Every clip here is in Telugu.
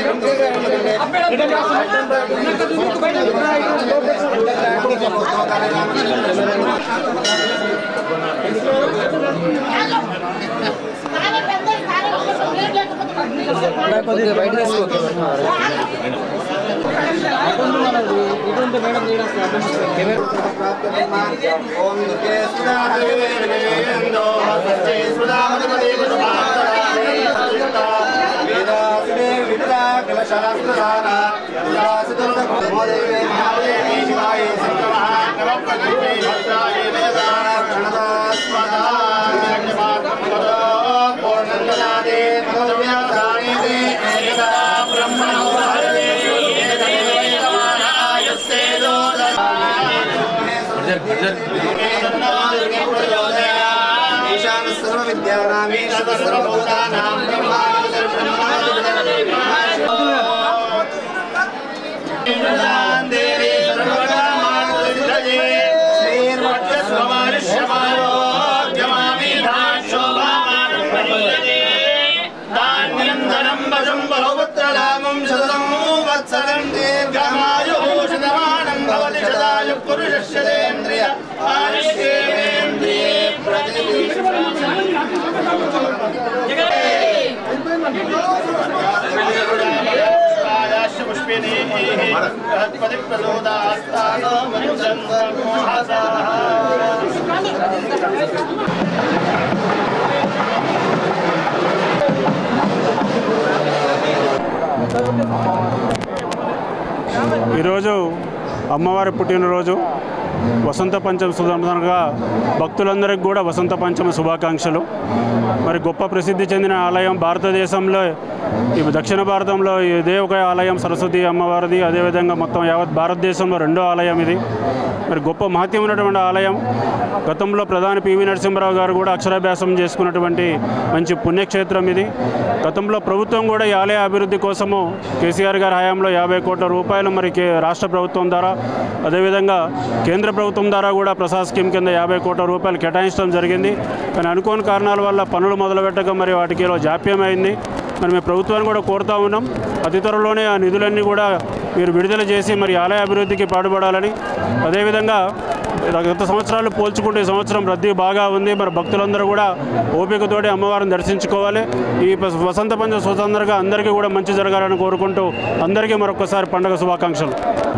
కొద్దిగా బయట తీసుకో ఓం దుర్గే సుధాదేవేందో హస్తే సుధామతిపదేవసుమాంతరామే సత్యుక్తా వేదాసుడే విద్యా కలశాస్త్రదాన ఉల్లాసితుర్దమోదేవే మహాదేవి శివాయ సంక్రమః నవప్రకృతి భద్రాయ వేదా ప్రణదాస్మదా పూర్ణందనాదే మధువ్యాసానే ఏకదా బ్రహ్మణో భారతే ఏకదేవైకమానాయస్తే ఈశాన సర్వ విద్యానామీశ సర్వభూతానాం దేవి సర్వకామానుసిద్ధయే శ్రీర్వక్షస్వమానుష్యమారోగ్యమామి ధాక్షోభామానుపరియతే ధాన్యం ధనం వశం బహుపుత్రలాభం శతం వత్సరం దీర్ఘమాయుః శతమానం భవతి శతాయు పురుషస్యేంద్రియ ఆయుష్యేంద్రియే పుష్పిణీ బృహత్పతి ప్రసోదాస్తానో మనుజన్మోహసా ఈరోజు అమ్మవారి పుట్టినరోజు వసంత పంచమి సందర్భంగా భక్తులందరికీ కూడా వసంత పంచమి శుభాకాంక్షలు మరి గొప్ప ప్రసిద్ధి చెందిన ఆలయం భారతదేశంలో ఈ దక్షిణ భారతంలో ఇదే ఒక ఆలయం సరస్వతి అమ్మవారిది అదేవిధంగా మొత్తం యావత్ భారతదేశంలో రెండో ఆలయం ఇది మరి గొప్ప మహత్యం ఉన్నటువంటి ఆలయం గతంలో ప్రధాని పివి నరసింహరావు గారు కూడా అక్షరాభ్యాసం చేసుకున్నటువంటి మంచి పుణ్యక్షేత్రం ఇది గతంలో ప్రభుత్వం కూడా ఈ ఆలయ అభివృద్ధి కోసము కేసీఆర్ గారి హయాంలో యాభై కోట్ల రూపాయలు మరి కే రాష్ట్ర ప్రభుత్వం ద్వారా అదేవిధంగా కేంద్ర ప్రభుత్వం ద్వారా కూడా ప్రసాద్ స్కీమ్ కింద యాభై కోట్ల రూపాయలు కేటాయించడం జరిగింది కానీ అనుకోని కారణాల వల్ల పనులు మొదలుపెట్టక మరి వాటికి ఏదో జాప్యం అయింది మరి మేము ప్రభుత్వాన్ని కూడా కోరుతా ఉన్నాం అతి త్వరలోనే ఆ నిధులన్నీ కూడా మీరు విడుదల చేసి మరి ఆలయ అభివృద్ధికి పాటుపడాలని అదేవిధంగా గత సంవత్సరాలు పోల్చుకుంటే ఈ సంవత్సరం రద్దీ బాగా ఉంది మరి భక్తులందరూ కూడా ఓపికతోటి అమ్మవారిని దర్శించుకోవాలి ఈ ప- వసంత పంచ స్వతంత్రంగా అందరికీ కూడా మంచి జరగాలని కోరుకుంటూ అందరికీ మరొకసారి పండుగ శుభాకాంక్షలు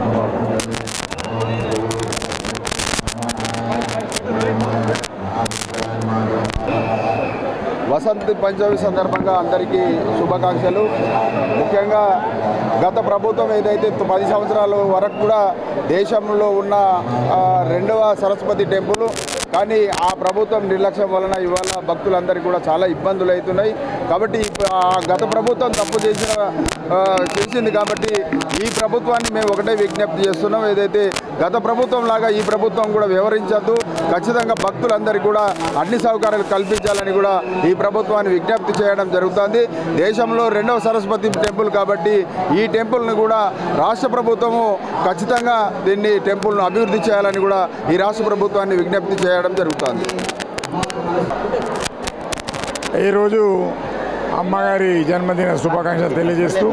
వసంత పంచమి సందర్భంగా అందరికీ శుభాకాంక్షలు ముఖ్యంగా గత ప్రభుత్వం ఏదైతే తొ- పది సంవత్సరాల వరకు కూడా దేశంలో ఉన్న ఆ, రెండవ సరస్వతి టెంపుల్ కానీ ఆ ప్రభుత్వం నిర్లక్ష్యం వలన ఇవాళ భక్తులందరికీ కూడా చాలా ఇబ్బందులు అవుతున్నాయి కాబట్టి ఇప్ప- ఆ గత ప్రభుత్వం తప్పు చేసిన ఆ, చేసింది కాబట్టి ఈ ప్రభుత్వాన్ని మేము ఒకటే విజ్ఞప్తి చేస్తున్నాం ఏదైతే గత ప్రభుత్వం లాగా ఈ ప్రభుత్వం కూడా వివరించద్దు ఖచ్చితంగా భక్తులందరికీ కూడా అన్ని సౌకర్యాలు కల్పించాలని కూడా ఈ ప్రభుత్వాన్ని విజ్ఞప్తి చేయడం జరుగుతుంది దేశంలో రెండవ సరస్వతి టెంపుల్ కాబట్టి ఈ టెంపుల్ని కూడా రాష్ట్ర ప్రభుత్వము ఖచ్చితంగా దీన్ని టెంపుల్ను అభివృద్ధి చేయాలని కూడా ఈ రాష్ట్ర ప్రభుత్వాన్ని విజ్ఞప్తి చేయడం జరుగుతుంది ఈరోజు అమ్మగారి జన్మదిన శుభాకాంక్షలు తెలియజేస్తూ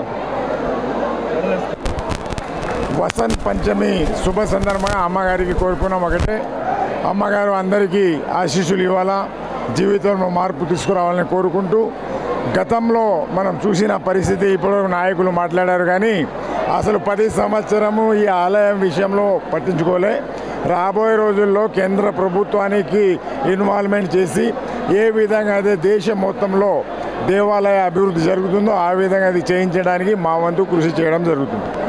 వసంత్ పంచమి శుభ సందర్భంగా అమ్మగారికి కోరుకున్నాం ఒకటే అమ్మగారు అందరికీ ఆశీస్సులు ఇవ్వాలా జీవితంలో మార్పు తీసుకురావాలని కోరుకుంటూ గతంలో మనం చూసిన పరిస్థితి ఇప్పుడు నాయకులు మాట్లాడారు కానీ అసలు పది సంవత్సరము ఈ ఆలయం విషయంలో పట్టించుకోలే రాబోయే రోజుల్లో కేంద్ర ప్రభుత్వానికి ఇన్వాల్వ్మెంట్ చేసి ఏ విధంగా అయితే దేశం మొత్తంలో దేవాలయ అభివృద్ధి జరుగుతుందో ఆ విధంగా అది చేయించడానికి మా వంతు కృషి చేయడం జరుగుతుంది